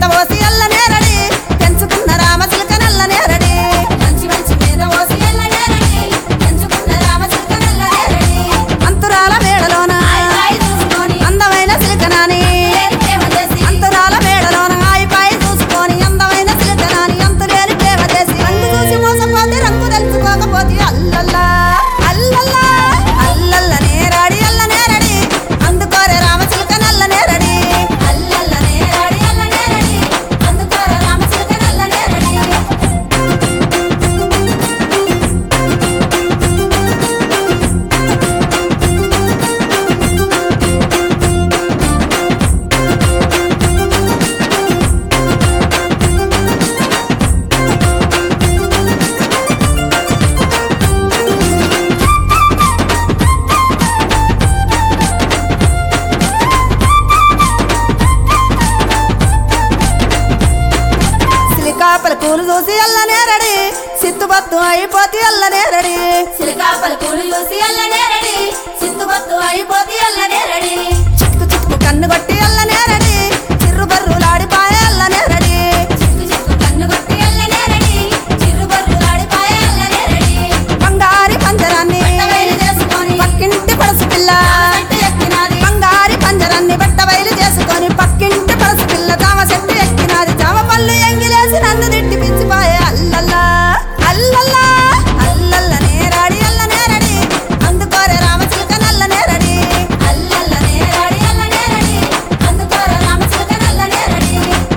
మేత పోసి అల్ల నేరడి పెంచుకున్న రామచిలుక నల్ల నేరడి మంచి మంచి మీద పోసి ఎల్లనేరడి పెంచుకున్న రామచిలుక నల్లనేరడి అంతురాల మేడలోన ఆయి ఆయి చూసుకొని అందమైన సిలికనాని లేని ప్రేమ చేసి అంతురాల మేడలోన ఆయిపాయి చూసుకొని అందమైన సిలికనాని అంతులేని ప్రేమ చేసి రంగు చూసి మోసపోతే రంగు తెలుసుకోకపోతే అల్లల్లా అల్లల్లా అల్లల్ల నేరాడి అల్ల నేరడి అందుకోరే రామచిలుక నల్ల నేరడి అల్లల్ల నేరాడి అల్లనేరడి అందుకోర రామచిలుక నల్లనేరడి సిలికాపల కూలు చూసి అల్ల నేరడి సిత్తుబత్తు అయిపోతే అల్ల నేరడి సిలికాపల పూలు చూసి ఎల్లనేరడి సిత్తుబత్తు అయిపోతే ఎల్లనేరడి చిక్కు చిక్కు కన్ను కొట్టి అల్ల నేరడి చిర్రు బర్రులాడిపాయ అల్ల నేరడి చిక్కు చిక్కు కన్ను కొట్టి ఎల్లనేరడి చిరుబర్రు ఆడిపాయ ఎల్లనేరడి బంగారి పంజరాన్ని బయలు చేసుకొని పక్కింటి పడసు పిల్ల చెట్టు ఎక్కినాది బంగారి పంజరాన్ని బట్ట బయలు చేసుకొని పక్కింటి పడసు పిల్ల జామ చెట్టు ఎక్కినాది జామ పళ్ళు ఎంగిలేసి నన్ను తిట్టి పిచ్చిపాయే అల్లల్లా అల్లల్లా అల్లల్ల నేరాడి అల్ల నేరడి అందుకోరే రామచిలుక నల్ల నేరడి అల్లల్ల నేరాడి ఎల్లనేరడి అందుకోర రామచిలుక నల్లనేరడి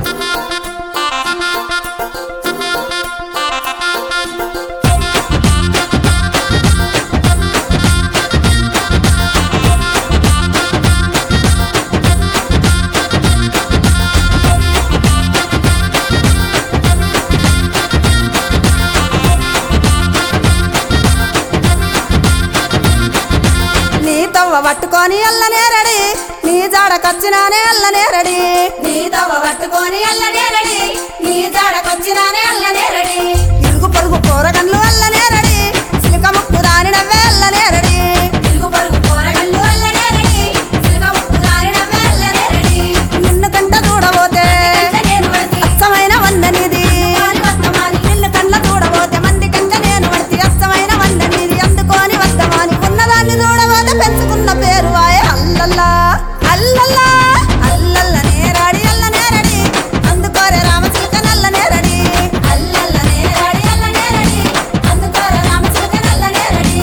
నీ తవ్వ పట్టుకొని అల్ల నేరడి నీ జాడకొచ్చినానే అల్ల నేరడి నీ తవ్వ పట్టుకొని ఎల్లనేరడి నీ జాడకొచ్చినానే అల్లనేరడి ఇరుగు పొరుగు కూరగన్లు అల్ల నేరడి సిలిక ముక్కు దాని నవ్వే అల్ల నేరడి ఇరుగు పరుగు కూరగళ్ళు అల్లనేరడి సిలుక ముక్కు దారినవే అల్లనేరడి నిన్ను కంట చూడబోతే నేను పడితే అచ్చమైన వందనిది వారి వర్తమాని నిన్ను కండ్ల చూడబోతే మంది కంట నేను పడితే అచ్చమైన వందనిది అందుకొని వద్దమాని ఉన్నదాన్ని చూడబోతే పెంచుకున్న పేరు ఆయే అల్లల్లా అల్లల్లా అల్లల్ల నేరాడి అల్ల నేరడి అందుకోరే రామచిలుక నల్ల నేరడి అల్లల్ల నేరాడి అల్లనేరడి అందుకోర రామచిలుక నల్లనేరడి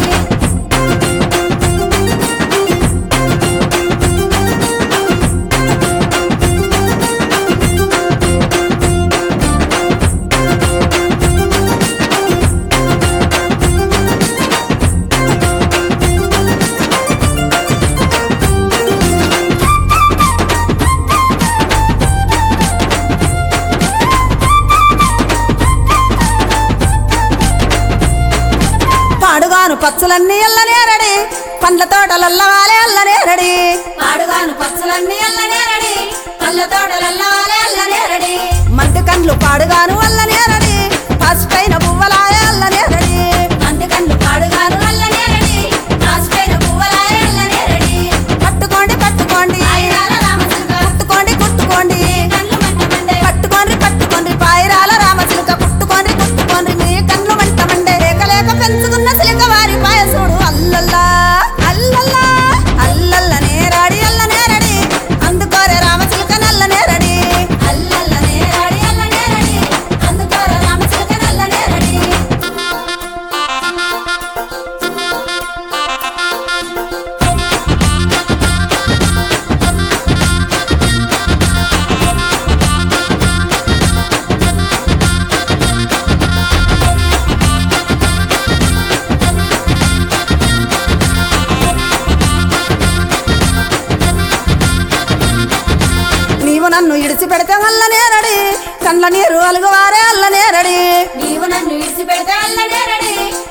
పాడుగాను పచ్చులన్నీ అల్ల నేరడి పండ్ల తోటలల్లవాలే అల్ల నేరడి పాడుగాను పచ్చలన్నీ అల్లనేరడి పళ్ళ తోటలల్లవాలే అల్లనేరడి మంటి కండ్లు పాడుగాను అల్ల నేరడి పసుపైన పువ్వలాయ అల్ల నేరడి అందుకన్ను పాడుగాను అల్లనేరడి రాసుపైన పువ్వలాయ అల్లనేరడి పట్టుకోండి పట్టుకోండి ఐరాల రామచిలుక కుట్టుకోండి కుట్టుకోండి కళ్ళు మంటమండే పట్టుకోండి పట్టుకోండి పాయిరాల రామచిలుక కుట్టుకోండి కుట్టుకోండి మీ కన్ను మంటమండే లేక లేక పెంచుకున్న సిలిక వారి పాయసుడు అల్లల్లా అల్లల్లా అల్లల్ల నేరాడి అల్ల నేరడి అందుకోరే రామచిలుక నల్ల నేరడి అల్లల్ల నేరాడి అల్లనేరడి అందుకోర రామచిలుక నల్లనేరడి నీవు నన్ను ఇడిచిపెడితే అల్ల నేరడి కండ్ల నీరు అలుగువారే అల్ల నేరడి నీవు నన్ను విడిచిపెడితే అల్లనేరడి